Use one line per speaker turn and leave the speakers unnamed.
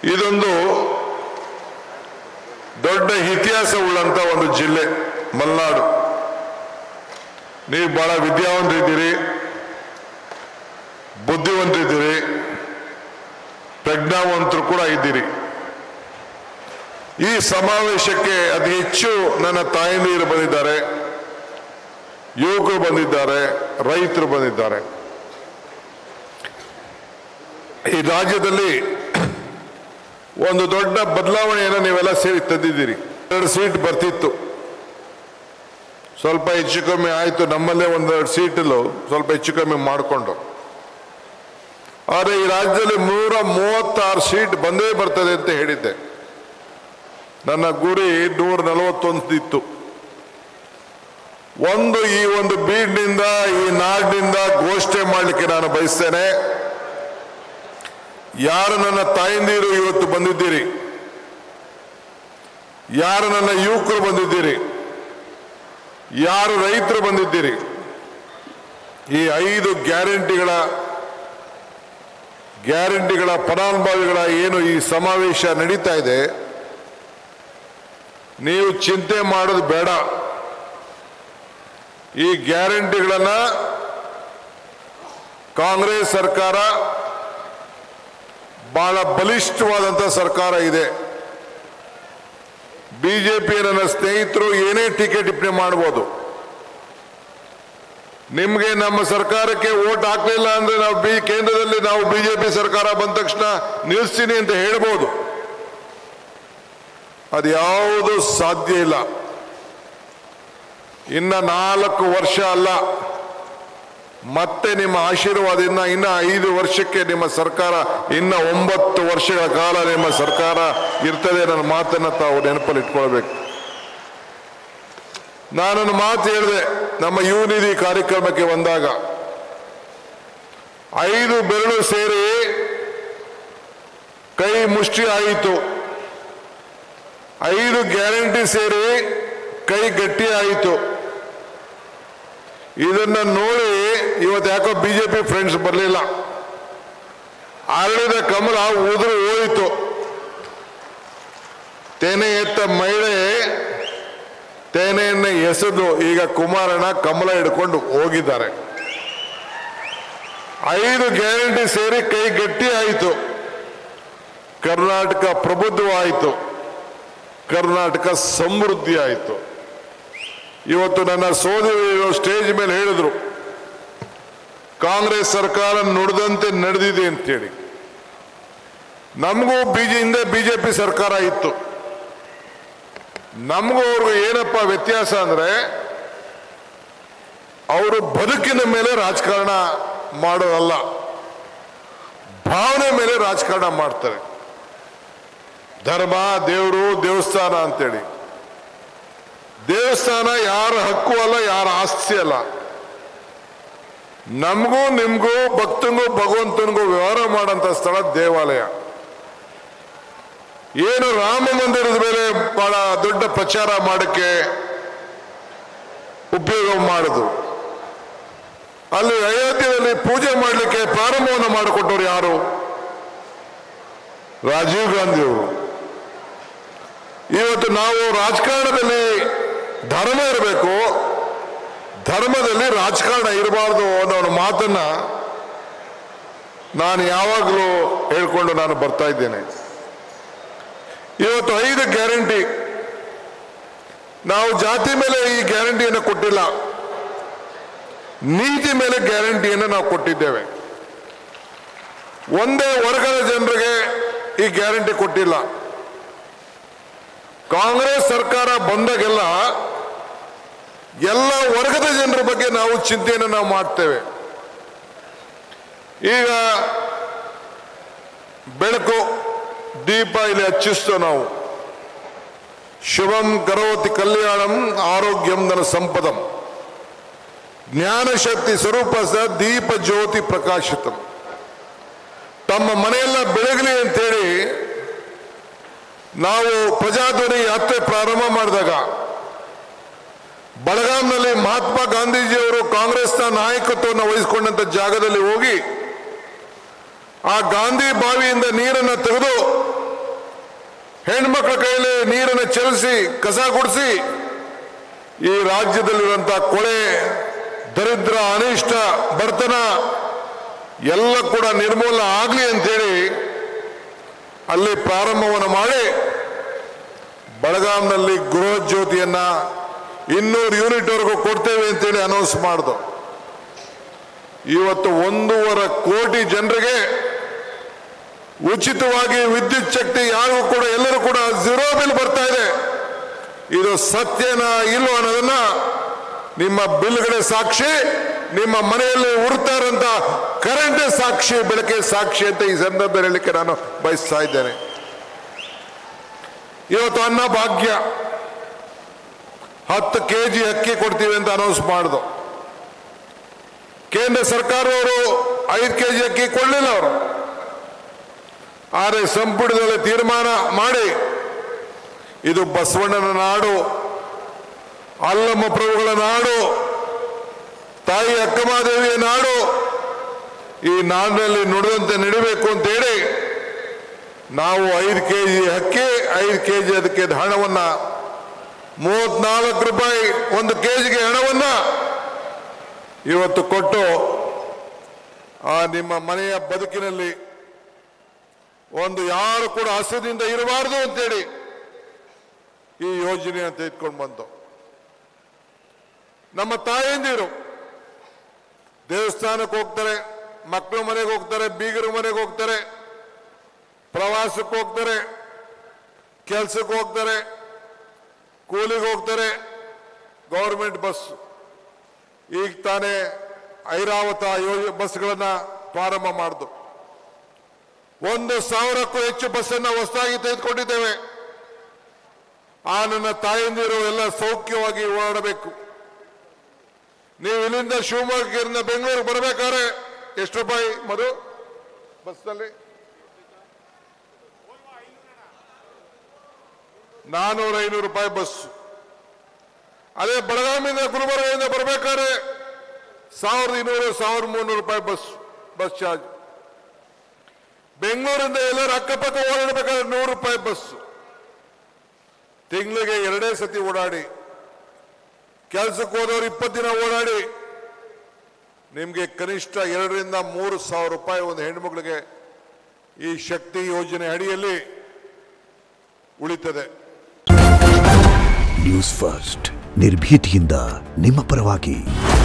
ಇದೊಂದು ದೊಡ್ಡ ಇತಿಹಾಸ ಉಳ್ಳಂತ ಒಂದು ಜಿಲ್ಲೆ ಮಲೆನಾಡು ನೀವು ಬಹಳ ವಿದ್ಯಾವಂತರಿದ್ದೀರಿ ಬುದ್ಧಿವಂತರಿದ್ದೀರಿ ಪ್ರಜ್ಞಾವಂತರು ಕೂಡ ಇದ್ದೀರಿ ಈ ಸಮಾವೇಶಕ್ಕೆ ಅತಿ ಹೆಚ್ಚು ನನ್ನ ತಾಯಂದಿರು ಬಂದಿದ್ದಾರೆ ಯುವಕರು ಬಂದಿದ್ದಾರೆ ರೈತರು ಬಂದಿದ್ದಾರೆ ಈ ರಾಜ್ಯದಲ್ಲಿ ಒಂದು ದೊಡ್ಡ ಬದಲಾವಣೆಯನ್ನು ನೀವೆಲ್ಲ ಸೇರಿ ತಂದಿದ್ದೀರಿ ಎರಡು ಸೀಟ್ ಬರ್ತಿತ್ತು ಸ್ವಲ್ಪ ಹೆಚ್ಚು ಕಮ್ಮಿ ಆಯಿತು ನಮ್ಮಲ್ಲೇ ಒಂದೆರಡು ಸೀಟಲ್ಲೂ ಸ್ವಲ್ಪ ಹೆಚ್ಚು ಕಮ್ಮಿ ಮಾಡಿಕೊಂಡು ಆದರೆ ಈ ರಾಜ್ಯದಲ್ಲಿ ನೂರ ಮೂವತ್ತಾರು ಸೀಟ್ ಬಂದೇ ಬರ್ತದೆ ಅಂತ ಹೇಳಿದ್ದೆ ನನ್ನ ಗುರಿ ನೂರ ನಲವತ್ತೊಂದು ಇತ್ತು ಒಂದು ಈ ಒಂದು ಬೀಡ್ನಿಂದ ಈ ನಾಡಿನಿಂದ ಘೋಷಣೆ ಮಾಡಲಿಕ್ಕೆ ನಾನು ಬಯಸ್ತೇನೆ ಯಾರು ನನ್ನ ತಾಯಂದಿರು ಇವತ್ತು ಬಂದಿದ್ದೀರಿ ಯಾರು ನನ್ನ ಯುವಕರು ಬಂದಿದ್ದೀರಿ ಯಾರು ರೈತರು ಬಂದಿದ್ದೀರಿ ಈ ಐದು ಗ್ಯಾರಂಟಿಗಳ ಗ್ಯಾರಂಟಿಗಳ ಫಲಾನುಭವಿಗಳ ಏನು ಈ ಸಮಾವೇಶ ನಡೀತಾ ಇದೆ ನೀವು ಚಿಂತೆ ಮಾಡೋದು ಬೇಡ ಈ ಗ್ಯಾರಂಟಿಗಳನ್ನ ಕಾಂಗ್ರೆಸ್ ಸರ್ಕಾರ ಬಹಳ ಬಲಿಷ್ಠವಾದಂಥ ಸರ್ಕಾರ ಇದೆ ಬಿಜೆಪಿ ನನ್ನ ಸ್ನೇಹಿತರು ಏನೇ ಟೀಕೆ ಟಿಪ್ಪಣಿ ಮಾಡ್ಬೋದು ನಿಮ್ಗೆ ನಮ್ಮ ಸರ್ಕಾರಕ್ಕೆ ಓಟ್ ಹಾಕ್ಲಿಲ್ಲ ಅಂದ್ರೆ ನಾವು ಬಿ ಕೇಂದ್ರದಲ್ಲಿ ನಾವು ಬಿಜೆಪಿ ಸರ್ಕಾರ ಬಂದ ತಕ್ಷಣ ನಿಲ್ಲಿಸ್ತೀನಿ ಅಂತ ಹೇಳ್ಬೋದು ಅದು ಯಾವುದು ಸಾಧ್ಯ ಇಲ್ಲ ಇನ್ನ ನಾಲ್ಕು ವರ್ಷ ಅಲ್ಲ ಮತ್ತೆ ನಿಮ್ಮ ಆಶೀರ್ವಾದದಿಂದ ಇನ್ನ ಐದು ವರ್ಷಕ್ಕೆ ನಿಮ್ಮ ಸರ್ಕಾರ ಇನ್ನ ಒಂಬತ್ತು ವರ್ಷಗಳ ಕಾಲ ನಿಮ್ಮ ಸರ್ಕಾರ ಇರ್ತದೆ ನನ್ನ ಮಾತನ್ನ ತಾವು ನೆನಪಲ್ಲಿ ಇಟ್ಕೊಳ್ಬೇಕು ನಾನೊಂದು ಮಾತು ಹೇಳಿದೆ ನಮ್ಮ ಯುವನಿಧಿ ಕಾರ್ಯಕ್ರಮಕ್ಕೆ ಬಂದಾಗ ಐದು ಬೆರಳು ಸೇರಿ ಕೈ ಮುಷ್ಟಿ ಆಯಿತು ಐದು ಗ್ಯಾರಂಟಿ ಸೇರಿ ಕೈ ಗಟ್ಟಿ ಆಯಿತು ಇದನ್ನ ನೋಡಿ ಇವತ್ತು ಯಾಕೋ ಬಿಜೆಪಿ ಫ್ರೆಂಡ್ಸ್ ಬರಲಿಲ್ಲ ಅರಳಿದ ಕಮಲ ಉದುರು ಹೋಯಿತು ತೆನೆ ಎತ್ತ ಮಹಿಳೆ ತೆನೆಯನ್ನ ಎಸೆದು ಈಗ ಕುಮಾರಣ್ಣ ಕಮಲ ಹಿಡ್ಕೊಂಡು ಹೋಗಿದ್ದಾರೆ ಐದು ಗ್ಯಾರಂಟಿ ಸೇರಿ ಕೈ ಗಟ್ಟಿ ಆಯಿತು ಕರ್ನಾಟಕ ಪ್ರಬುದ್ಧವಾಯಿತು ಕರ್ನಾಟಕ ಸಮೃದ್ಧಿ ಆಯಿತು ಇವತ್ತು ನನ್ನ ಸೋದರಿಗಳು ಸ್ಟೇಜ್ ಮೇಲೆ ಹೇಳಿದ್ರು ಕಾಂಗ್ರೆಸ್ ಸರ್ಕಾರ ನುಡಿದಂತೆ ನಡೆದಿದೆ ಅಂತೇಳಿ ನಮಗೂ ಬಿಜೆ ಹಿಂದೆ ಬಿಜೆಪಿ ಸರ್ಕಾರ ಇತ್ತು ನಮಗೂ ಅವ್ರಿಗೂ ಏನಪ್ಪ ವ್ಯತ್ಯಾಸ ಅಂದ್ರೆ ಅವರು ಬದುಕಿನ ಮೇಲೆ ರಾಜಕಾರಣ ಮಾಡೋದಲ್ಲ ಭಾವನೆ ಮೇಲೆ ರಾಜಕಾರಣ ಮಾಡ್ತಾರೆ ಧರ್ಮ ದೇವರು ದೇವಸ್ಥಾನ ಅಂತೇಳಿ ದೇವಸ್ಥಾನ ಯಾರ ಹಕ್ಕು ಅಲ್ಲ ಯಾರ ಆಸ್ತಿ ಅಲ್ಲ ನಮಗೂ ನಿಮ್ಗೂ ಭಕ್ತಂಗೂ ಭಗವಂತನಿಗೂ ವ್ಯವಹಾರ ಮಾಡಂತ ಸ್ಥಳ ದೇವಾಲಯ ಏನು ರಾಮ ಮಂದಿರದ ಮೇಲೆ ಬಹಳ ದೊಡ್ಡ ಪ್ರಚಾರ ಮಾಡಕ್ಕೆ ಉಪಯೋಗ ಮಾಡಿದ್ರು ಅಲ್ಲಿ ಅಯೋಧ್ಯೆಯಲ್ಲಿ ಪೂಜೆ ಮಾಡಲಿಕ್ಕೆ ಪ್ರಾರಂಭವನ್ನು ಮಾಡಿಕೊಟ್ಟವ್ರು ಯಾರು ರಾಜೀವ್ ಗಾಂಧಿ ಅವರು ಇವತ್ತು ನಾವು ರಾಜಕಾರಣದಲ್ಲಿ ಧರ್ಮ ಇರಬೇಕು ಧರ್ಮದಲ್ಲಿ ರಾಜಕಾರಣ ಇರಬಾರ್ದು ಅನ್ನೋ ಒಂದು ಮಾತನ್ನ ನಾನು ಯಾವಾಗಲೂ ಹೇಳ್ಕೊಂಡು ನಾನು ಬರ್ತಾ ಇದ್ದೇನೆ ಇವತ್ತು ಐದು ಗ್ಯಾರಂಟಿ ನಾವು ಜಾತಿ ಮೇಲೆ ಈ ಗ್ಯಾರಂಟಿಯನ್ನು ಕೊಟ್ಟಿಲ್ಲ ನೀತಿ ಮೇಲೆ ಗ್ಯಾರಂಟಿಯನ್ನು ನಾವು ಕೊಟ್ಟಿದ್ದೇವೆ ಒಂದೇ ವರ್ಗದ ಜನರಿಗೆ ಈ ಗ್ಯಾರಂಟಿ ಕೊಟ್ಟಿಲ್ಲ ಕಾಂಗ್ರೆಸ್ ಸರ್ಕಾರ ಬಂದಾಗೆಲ್ಲ ಎಲ್ಲ ವರ್ಗದ ಜನರ ಬಗ್ಗೆ ನಾವು ಚಿಂತೆಯನ್ನು ನಾವು ಮಾಡ್ತೇವೆ ಈಗ ಬೆಳಕು ದೀಪ ಇಲ್ಲಿ ಹಚ್ಚಿಸ್ತೇವೆ ನಾವು ಶುಭಂ ಕರೋತಿ ಕಲ್ಯಾಣಂ ಆರೋಗ್ಯಂ ನನ್ನ ಸಂಪದಂ ಜ್ಞಾನಶಕ್ತಿ ಸ್ವರೂಪ ಸ ದೀಪ ಜ್ಯೋತಿ ಪ್ರಕಾಶಿತಂ ತಮ್ಮ ಮನೆಯೆಲ್ಲ ಬೆಳಗಲಿ ಅಂತೇಳಿ ನಾವು ಪ್ರಜಾಧ್ವನಿ ಯಾತ್ರೆ ಪ್ರಾರಂಭ ಮಾಡಿದಾಗ ಬಳಗಾಂನಲ್ಲಿ ಮಹಾತ್ಮ ಗಾಂಧೀಜಿಯವರು ಕಾಂಗ್ರೆಸ್ನ ನಾಯಕತ್ವವನ್ನು ವಹಿಸಿಕೊಂಡಂತ ಜಾಗದಲ್ಲಿ ಹೋಗಿ ಆ ಗಾಂಧಿ ಬಾವಿಯಿಂದ ನೀರನ್ನು ತೆಗೆದು ಹೆಣ್ಮಕ್ಳ ಕೈಯಲ್ಲಿ ನೀರನ್ನು ಚೆಲ್ಲಿಸಿ ಕಸ ಗುಡಿಸಿ ಈ ರಾಜ್ಯದಲ್ಲಿರುವಂತಹ ಕೊಳೆ ದರಿದ್ರ ಅನಿಷ್ಟ ಬಡತನ ಎಲ್ಲ ಕೂಡ ನಿರ್ಮೂಲನೆ ಆಗಲಿ ಅಂತೇಳಿ ಅಲ್ಲಿ ಪ್ರಾರಂಭವನ್ನು ಮಾಡಿ ಬೆಳಗಾಂನಲ್ಲಿ ಗೃಹ ಜ್ಯೋತಿಯನ್ನ ಇನ್ನೂರು ಯೂನಿಟ್ವರೆಗೂ ಕೊಡ್ತೇವೆ ಅಂತೇಳಿ ಅನೌನ್ಸ್ ಮಾಡ್ದು ಇವತ್ತು ಒಂದೂವರೆ ಕೋಟಿ ಜನರಿಗೆ ಉಚಿತವಾಗಿ ವಿದ್ಯುತ್ ಶಕ್ತಿ ಯಾರಿಗೂ ಕೂಡ ಎಲ್ಲರೂ ಕೂಡ ಝೀರೋ ಬಿಲ್ ಬರ್ತಾ ಇದೆ ಇದು ಸತ್ಯನ ಇಲ್ಲೋ ಅನ್ನೋದನ್ನ ನಿಮ್ಮ ಬಿಲ್ಗಳೇ ಸಾಕ್ಷಿ ನಿಮ್ಮ ಮನೆಯಲ್ಲಿ ಉರ್ತಾ ಇರೋಂಥ ಕರೆಂಟೇ ಸಾಕ್ಷಿ ಬೆಳಕೆ ಸಾಕ್ಷಿ ಅಂತ ಈ ಸಂದರ್ಭದಲ್ಲಿ ಹೇಳಲಿಕ್ಕೆ ನಾನು ಬಯಸ್ತಾ ಇದ್ದೇನೆ ಇವತ್ತು ಅನ್ನ ಭಾಗ್ಯ ಹತ್ತು ಕೆ ಜಿ ಅಕ್ಕಿ ಕೊಡ್ತೀವಿ ಅಂತ ಅನೌನ್ಸ್ ಮಾಡಿದ್ರು ಕೇಂದ್ರ ಸರ್ಕಾರದವರು ಐದು ಕೆ ಜಿ ಅಕ್ಕಿ ಕೊಡಲಿಲ್ಲ ಅವರು ಆದರೆ ಸಂಪುಟದಲ್ಲಿ ತೀರ್ಮಾನ ಮಾಡಿ ಇದು ಬಸವಣ್ಣನ ನಾಡು ಅಲ್ಲಮ್ಮ ಪ್ರಭುಗಳ ನಾಡು ತಾಯಿ ಅಕ್ಕಮಹಾದೇವಿಯ ನಾಡು ಈ ನಾಡಿನಲ್ಲಿ ನುಡಿದಂತೆ ನಡಿಬೇಕು ಅಂತೇಳಿ ನಾವು ಐದು ಕೆ ಜಿ ಅಕ್ಕಿ ಐದು ಕೆ ಜಿ ಅದಕ್ಕೆ ಹಣವನ್ನ ಮೂವತ್ನಾಲ್ಕು ರೂಪಾಯಿ ಒಂದು ಕೆ ಜಿಗೆ ಹಣವನ್ನ ಇವತ್ತು ಕೊಟ್ಟು ಆ ನಿಮ್ಮ ಮನೆಯ ಬದುಕಿನಲ್ಲಿ ಒಂದು ಯಾರು ಕೂಡ ಹಸದಿಂದ ಇರಬಾರದು ಅಂತೇಳಿ ಈ ಯೋಜನೆಯನ್ನು ತೆಗೆದುಕೊಂಡು ಬಂತು ನಮ್ಮ ತಾಯಂದಿರು ದೇವಸ್ಥಾನಕ್ಕೆ ಹೋಗ್ತಾರೆ ಮಕ್ಕಳ ಮನೆಗೆ ಹೋಗ್ತಾರೆ ಬೀಗರ ಮನೆಗೆ ಹೋಗ್ತಾರೆ ಪ್ರವಾಸಕ್ಕೆ ಹೋಗ್ತಾರೆ ಕೆಲ್ಸಕ್ಕೆ ಹೋಗ್ತಾರೆ ಕೂಲಿಗೆ ಹೋಗ್ತಾರೆ ಗೌರ್ಮೆಂಟ್ ಬಸ್ ಈಗ ತಾನೇ ಐರಾವತ ಯೋಜ ಬಸ್ಗಳನ್ನ ಪ್ರಾರಂಭ ಮಾಡಿದ್ರು ಒಂದು ಸಾವಿರಕ್ಕೂ ಹೆಚ್ಚು ಬಸ್ಸನ್ನ ಹೊಸದಾಗಿ ತೆಗೆದುಕೊಂಡಿದ್ದೇವೆ ಆ ನನ್ನ ತಾಯಂದಿರು ಎಲ್ಲ ಸೌಖ್ಯವಾಗಿ ಓಡಾಡಬೇಕು ನೀವು ಇಲ್ಲಿಂದ ಶಿವಮೊಗ್ಗದಿಂದ ಬೆಂಗಳೂರು ಬರಬೇಕಾದ್ರೆ ಎಷ್ಟು ರೂಪಾಯಿ ಮಧು ಬಸ್ನಲ್ಲಿ ನಾನೂರ ಐನೂರು ರೂಪಾಯಿ ಬಸ್ ಅದೇ ಬೆಳಗಾವಿಯಿಂದ ಗುಲ್ಬರ್ಗದಿಂದ ಬರಬೇಕಾದ್ರೆ ಸಾವಿರದ ಇನ್ನೂರು ಸಾವಿರದ ಮುನ್ನೂರು ರೂಪಾಯಿ ಬಸ್ ಬಸ್ ಚಾರ್ಜ್ ಬೆಂಗಳೂರಿಂದ ಎಲ್ಲರೂ ಅಕ್ಕಪಕ್ಕ ಓಡಾಡಬೇಕಾದ್ರೆ ನೂರು ರೂಪಾಯಿ ಬಸ್ ತಿಂಗಳಿಗೆ ಎರಡೇ ಸತಿ ಓಡಾಡಿ ಕೆಲಸಕ್ಕೆ ಹೋದವರು ಇಪ್ಪತ್ತು ದಿನ ಓಡಾಡಿ ನಿಮಗೆ ಕನಿಷ್ಠ ಎರಡರಿಂದ ಮೂರು ಸಾವಿರ ರೂಪಾಯಿ ಒಂದು ಹೆಣ್ಮಕ್ಳಿಗೆ ಈ ಶಕ್ತಿ ಯೋಜನೆ ಅಡಿಯಲ್ಲಿ ಉಳಿತದೆ
ನ್ಯೂಸ್ ಫಸ್ಟ್ ನಿರ್ಭೀತಿಯಿಂದ ನಿಮ್ಮ ಪರವಾಗಿ